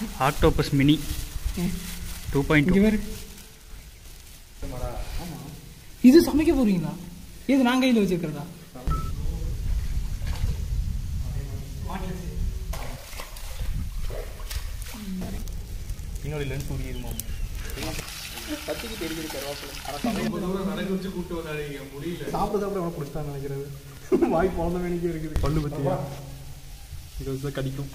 Octopus mini two point இங்கே பாரு இது சமைக்க போறீங்களா இது நான் கையில் வச்சிருக்கிறதா பின்னாடி லென்ஸ் உரியுமா சாப்பிட சாப்பிட அவனை பிடிச்சான்னு நினைக்கிறது வாய் குழந்த வேணிக்கே இருக்குது பல்லு பத்தியா இது வந்து கடிக்கும்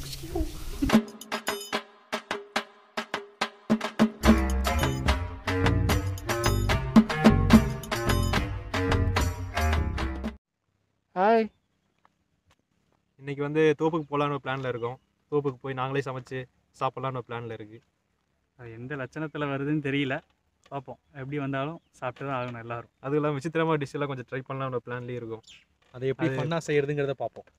ஹாய் இன்னைக்கு வந்து தோப்புக்கு போகலான்னு பிளானில் இருக்கோம் தோப்புக்கு போய் நாங்களே சமைச்சு சாப்பிட்லான்னு பிளானில் இருக்குது அது எந்த லட்சணத்தில் வருதுன்னு தெரியல பார்ப்போம் எப்படி வந்தாலும் சாப்பிட்டு தான் ஆகணும் எல்லாரும் அது இல்லாமல் விசித்திரமாக டிஷ் எல்லாம் கொஞ்சம் ட்ரை பண்ணலாம்னு பிளான்லேயே இருக்கும் அதை எப்படி அது- ஃபன்னாக செய்யறதுங்கிறத பார்ப்போம்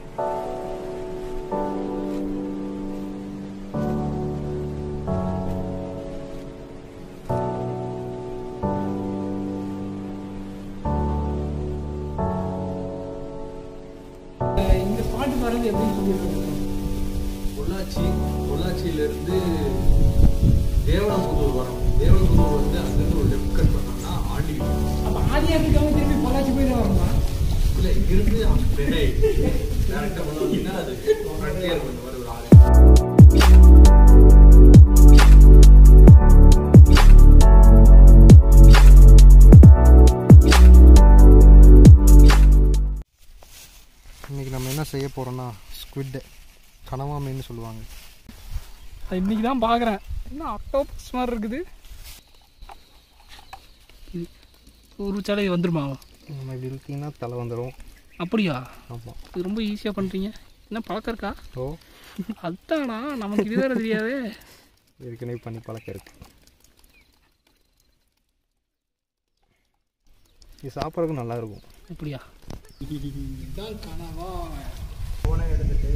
இந்த ஸ்பாட் பாருங்க எப்படி சொல்லியிருக்கோம் பொள்ளாச்சி பொள்ளாச்சியிலேருந்து தேவனம்புதூர் வரணும் தேவனம்புதூர் வந்து அங்கேருந்து ஒரு லெஃப்ட் கட் பண்ணோம்னா ஆண்டி அப்போ ஆதியாக இருக்காம திரும்பி பொள்ளாச்சி போய் தான் வரணுமா இல்லை இங்கிருந்து ரெண்டே டேரெக்டாக பண்ண வந்தீங்கன்னா அது ஃப்ரண்ட்லியர் பண்ண மாதிரி ஒரு ஆறு இன்னைக்கு நம்ம என்ன செய்ய போகிறோம்னா ஸ்குவிட் கனவா மீன் சொல்லுவாங்க அது இன்னைக்கு தான் பார்க்குறேன் என்ன அக்டோபஸ் மாதிரி இருக்குது ஒரு சாலை வந்துருமா நம்ம இப்படி இழுத்தீங்கன்னா தலை வந்துடும் அப்படியா ஆமாம் இது ரொம்ப ஈஸியாக பண்ணுறீங்க என்ன பழக்கம் இருக்கா ஓ அதானா நமக்கு இது வேறு தெரியாதே ஏற்கனவே பண்ணி பழக்கம் இருக்கு இது சாப்பிட்றதுக்கு நல்லா இருக்கும் அப்படியா இதுதான் கனவா ஃபோனை எடுத்துட்டு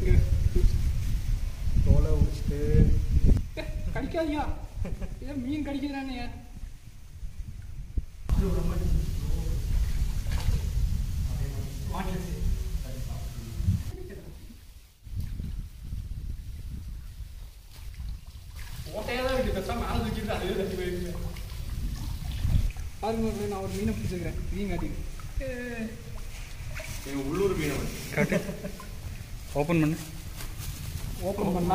தோலை உடிச்சிட்டு கடிக்காதியா ஏதோ மீன் கடிக்குதுறானே ஓட்டையாக தான் இருக்குது பெருசாக மேலே வச்சுட்டு அதுவே தட்டி போயிருக்கு பாருங்க friend, நான் ஒரு மீனை பிடிச்சிக்கிறேன் மீன் காட்டிக்கிறேன் எங்கள் உள்ளூர் மீனவன் ஓப்பன் பண்ணு ஓப்பன் பண்ணா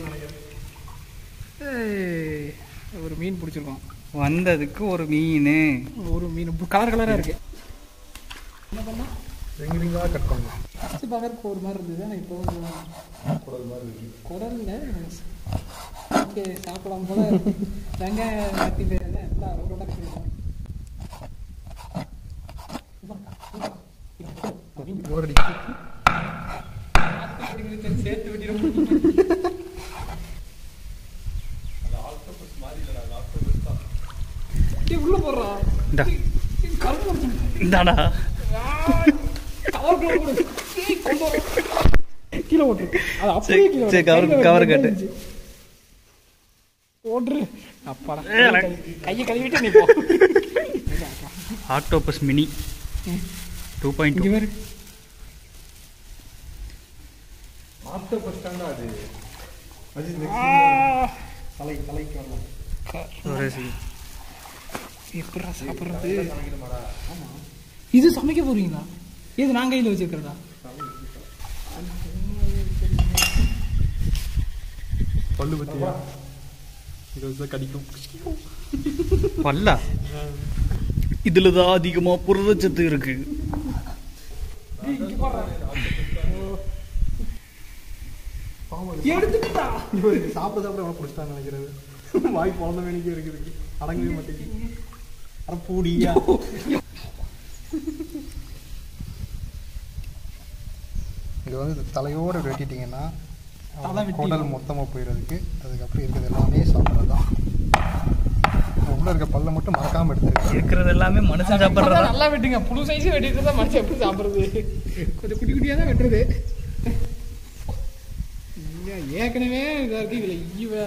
ஏய், ஒரு மீன் பிடிச்சிருக்கோம் வந்ததுக்கு ஒரு மீன் ஒரு மீன் கலர் கலராக இருக்கு என்ன பண்ணா ரிங் ரிங்காக கட் பண்ணலாம் ஃபஸ்ட்டு பார்க்கறதுக்கு ஒரு மாதிரி இருந்தது ஆனால் இப்போ குடல் மாதிரி இருக்கு குடல்ல ஓகே சாப்பிடலாம் போல வெங்காயம் கட்டி பேர் எல்லாம் ரொம்ப கட்டி போர் அடிக்கும் சேர்த்து விட்டிடும் உள்ள போடுறா இந்தா கரும்பு இந்தாடா கவர் போடு ஏய், கொண்டு வா. கீழே ஓட்டு அது அப்படியே கீழே சரி, cover- கையில cover வெட்டி கட்டு. இருந்துச்சு. ஓட்டுரு அப்பாடா ஏய், எனக்கு- கையை கழுவிட்டு நீ போ ஆக்டோபஸ் மினி டூ பாயிண்ட் இங்க பாரு ஆக்டோபஸ் தாண்டா அது தலை தலைக்கு வரலாம் எப்படா சாப்பிட்றது இது சமைக்க போறீங்களா இது நான் கையில் வச்சிருக்கிறதா பல்லு பத்தியா இது வந்து கடிக்கும் பல்லா இதுல தான் அதிகமா புரதச்சத்து இருக்கு எடுத்துட்டா இவருக்கு சாப்பிட சாப்பிட அவனை பிடிச்சான்னு நினைக்கிறது வாய் குழந்த வேணிக்கே இருக்குது அடங்கவே மாட்டேங்குது அட பூடியா இது வந்து இந்த தலையோட வெட்டிட்டீங்கன்னா தலை வெட்டி. குடல் மொத்தமாக போயிடுறதுக்கு அதுக்கப்புறம் இருக்கிறது எல்லாமே சாப்பிட்றது தான் உள்ள இருக்க பல்ல மட்டும் மறக்காம எடுத்துருக்கு இருக்கிறது எல்லாமே மனுஷன் சாப்பிட்றதா நல்லா வெட்டுங்க புழு சைஸ் வெட்டிட்டு தான் மனுஷன் எப்படி சாப்பிட்றது கொஞ்சம் குட்டி குட்டியாக தான் வெட்டுறது இங்க ஏற்கனவே இதாக இருக்கு இதில் ஈ வேற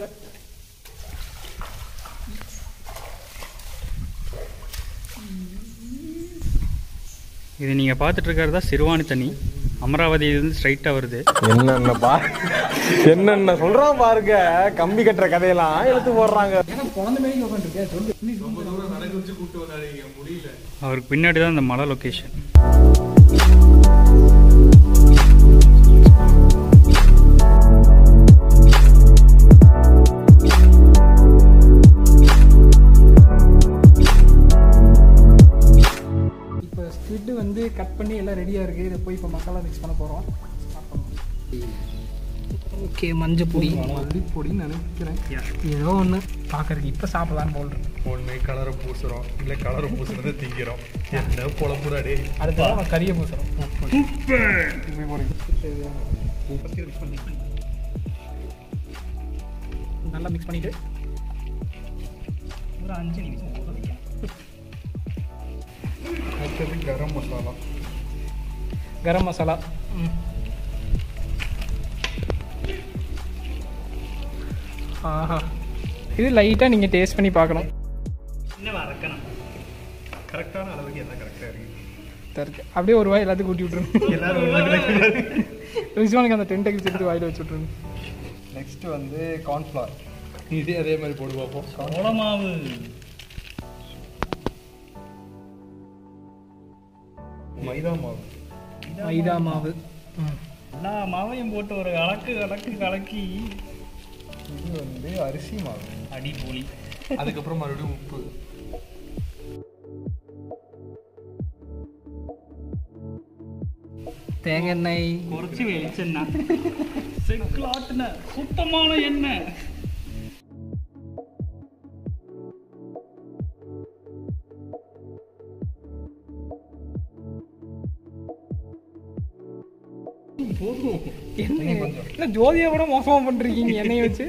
இது நீங்க பார்த்துட்டு இருக்கிறதா சிறுவாணி தண்ணி அமராவதியிலேருந்து ஸ்ட்ரைட்டாக வருது என்னென்ன பா என்னென்ன சொல்றான் பாருங்க கம்பி கட்டுற கதையெல்லாம் எடுத்து போடுறாங்க ஏன்னா குழந்தை மாதிரி உட்காந்துருக்கேன் சொல்லு ரொம்ப தூரம் நடக்க வச்சு கூப்பிட்டு வந்தாங்க முடியல அவருக்கு பின்னாடி தான் இந்த மலை லொக்கேஷன் இப்போ ஸ்குவிட் வந்து கட் பண்ணி எல்லாம் ரெடியாக இருக்குது இதை போய் இப்போ மசாலா மிக்ஸ் பண்ண போகிறோம் ஓகே மஞ்சள் பொடி மல்லிப்பொடின்னு நினைக்கிறேன் ஏதோ ஒன்று பார்க்கறதுக்கு இப்போ சாப்பிடலான்னு போல் இருக்கு ஒன்று கலரை பூசுறோம் இல்லை கலரை பூசுறதை திங்கிறோம் என்ன பொழப்புடா டே அடுத்த நம்ம கறியை பூசுகிறோம் நல்லா மிக்ஸ் பண்ணிட்டு ஒரு அஞ்சு நிமிஷம் அடுத்தது கரம் மசாலா கரம் மசாலா ம். ஆஹா இது லைட்டாக நீங்கள் டேஸ்ட் பண்ணி பார்க்கணும் கரெக்டான அளவுக்கு என்ன கரெக்டாக இருக்கு தருக்கு அப்படியே ஒரு வாய் எல்லாத்துக்கும் ஊட்டி விட்ருங்க எல்லாரும் ரிஸ்வானுக்கு அந்த டென் டெக்ஸ் எடுத்து வாயில் வச்சு விட்ருங்க நெக்ஸ்ட் வந்து கார்ன்ஃப்ளவர் இதே அதே மாதிரி போட்டு பார்ப்போம் சோளமாவு மைதா மாவு மைதா மாவு ம் எல்லா மாவையும் போட்டு ஒரு கலக்கு கலக்கு கலக்கி இது வந்து அரிசி மாவு அடிப்பொலி அதுக்கப்புறம் மறுபடியும் உப்பு தேங்காய் எண்ணெய் குறைச்சி வெளிச்செண்ணெய் செக்கில் ஆட்டின சுத்தமான எண்ணெய் என்ன என்ன ஜோதியை விட மோசமாக பண்ணிருக்கீங்க எண்ணெயை வச்சு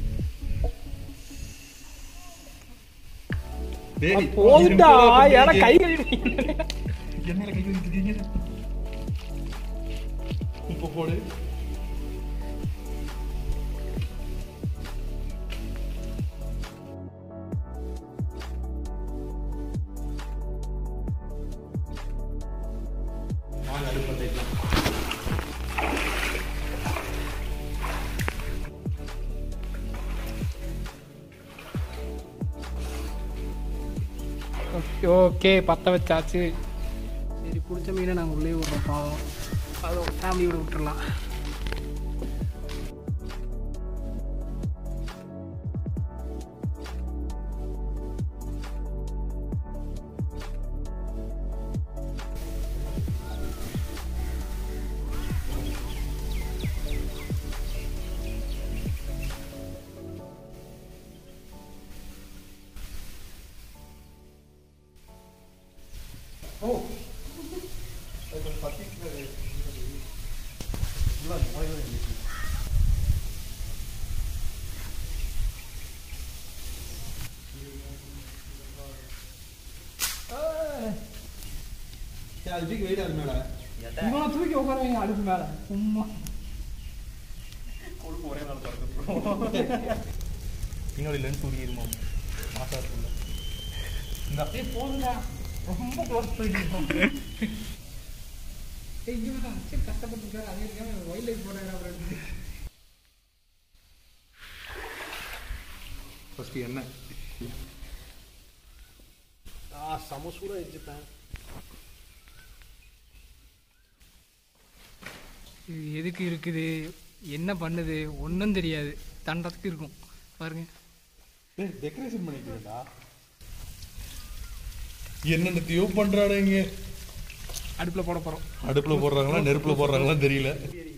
போதுட்டா ஏன்னா கை கழுவிட்டீங்க. எண்ணெயில் கை வச்சுட்டீங்க உப்பு போடு வாங்க அடுப்பு தேய்க்கலாம் ஓகே ஓகே பற்ற வச்சாச்சு சரி பிடிச்ச மீனை நாங்கள் உள்ளே விட்றோம் பாவம் அதை ஃபேமிலியோட விட்டுறலாம் சரி அது தூக்கி வெயிட் அது மேலே இவனை தூக்கி உட்கார வைங்க அடுப்பு மேலே சும்மா பின்னாடி லென்ஸ் உருகிருமா மாசா இருக்குல்ல இந்த அப்படியே போதுங்க ரொம்ப க்ளோஸ் போயிட்டு ஏய் இங்கே தான் சரி கஷ்டப்பட்டுருக்காரு அதே இருக்காம வைல்ட் லைஃப் ஃபோட்டோகிராஃபர் ஃபர்ஸ்ட் எண்ணெய் ஆ சம சூடாக வச்சுப்பேன் இது எதுக்கு இருக்குது என்ன பண்ணுது ஒன்றும் தெரியாது தண்டத்துக்கு இருக்கும் பாருங்க டெக்கரேஷன் பண்ணிக்கிறேன்டா என்னென்னத்தையோ பண்றாடா இங்க அடுப்பில் போட போகிறோம் அடுப்புல போடுறாங்களா நெருப்புல போடுறாங்களா தெரியல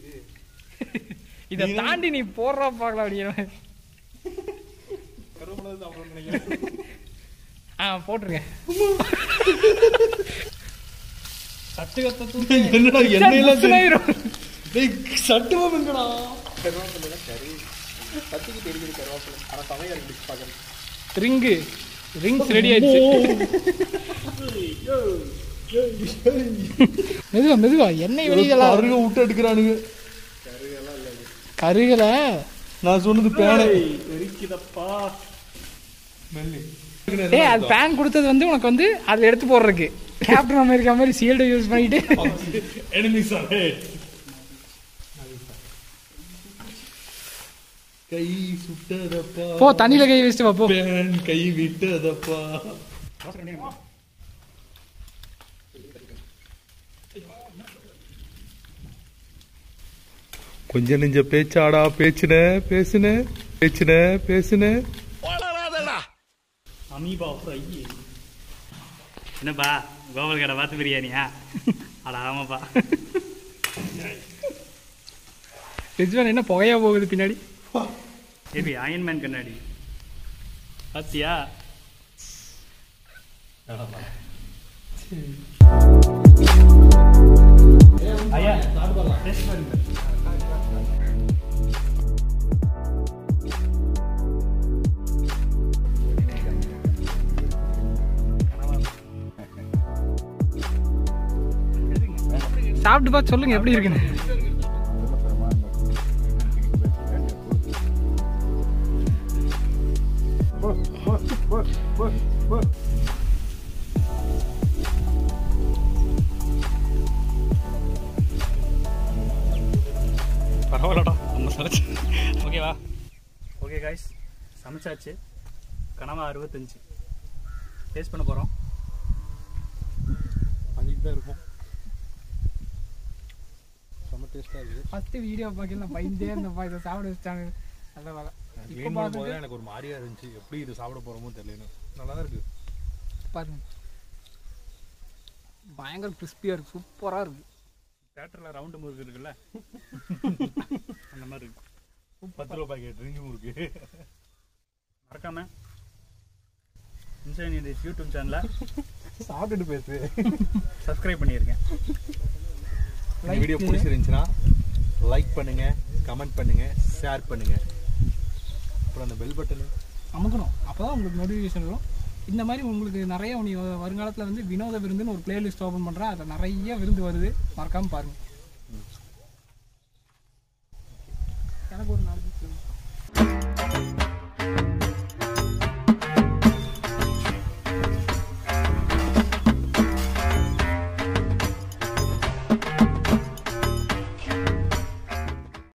இதை தாண்டி நீ போடுறா பார்க்கலாம் அப்படிங்கிற ஆ போட்டுருங்க சட்டு கத்த என்னடா எண்ணெயெல்லாம் தெரியும் ஆயிரும் டேய் சட்டுவம் எங்கடா ரிங்கு ரிங்ஸ் ரெடி ஆயிடுச்சு மெதுவா மெதுவா எண்ணெய் வெளியலாம் அருக விட்டு எடுக்கிறானுங்க கருகல நான் சொன்னது பேனை ஏய் அது பேன் கொடுத்தது வந்து உனக்கு வந்து அதை எடுத்து போடுறதுக்கு கேப்டன் அமெரிக்கா மாதிரி சீல்டை யூஸ் பண்ணிட்டு எனிமிஸ் ஆர் ஹெட் கை சுட்டதப்பா போ தண்ணியில கை வச்சுட்டு வா போ பேன் கை விட்டதப்பா கொஞ்ச நெஞ்ச பேச்சாடா பேச்சுன பேசுன பேச்சுன பேசுன அமீபா ஃப்ரை என்னப்பா கோபால் கடை பார்த்து பிரியாணியா அட ஆமாப்பா ரிஜ்வான் என்ன புகையா போகுது பின்னாடி ஏபி அயன்மேன் கண்ணாடி பாத்தியா ஐயா டேஸ்ட் பாருங்க சாப்பிட்டு பார்த்து சொல்லுங்க எப்படி இருக்குன்னு பரவாயில்லடா நம்ம சமைச்சு ஓகேவா ஓகே காய்ஸ் சமைச்சாச்சு கனவா அறுபத்தஞ்சு டேஸ்ட் பண்ண போகிறோம் பண்ணிட்டு தான் இருக்கும் செம்ம டேஸ்ட்டாக இருக்குது ஃபர்ஸ்ட் வீடியோ பார்க்கல நான் பயந்தே இருந்தப்பா இதை சாப்பிட வச்சாங்க நல்ல வேலை இப்போ க்ளீன் பண்ணும்போது பார்த்துட்டு எனக்கு ஒரு மாதிரியா இருந்துச்சு எப்படி இது சாப்பிட போகிறோமோ தெரியல நல்லா தான் இருக்குது பாருங்க பயங்கர கிறிஸ்பியாக இருக்கு சூப்பராக இருக்கு தேட்டரில் ரவுண்டு முறுக்கு இருக்குல்ல அந்த மாதிரி இருக்கு பத்து ரூபா பாக்கெட் ரிஞ்சு முறுக்கு மறக்காம இன்சைன் இந்த யூடியூப் சேனலை சாப்பிட்டுட்டு பேசு சப்ஸ்கிரைப் பண்ணியிருக்கேன் இந்த வீடியோ பிடிச்சிருந்துச்சுன்னா லைக் பண்ணுங்க கமெண்ட் பண்ணுங்க ஷேர் பண்ணுங்க அப்புறம் அந்த பெல் பட்டனு அமுக்கணும் அப்போ தான் உங்களுக்கு நோட்டிஃபிகேஷன் வரும் இந்த மாதிரி உங்களுக்கு நிறைய நீ வருங்காலத்தில் வந்து வினோத விருந்துன்னு ஒரு பிளேலிஸ்ட் ஓப்பன் பண்ணுறேன் அதில் நிறைய விருந்து வருது மறக்காமல் பாருங்கள்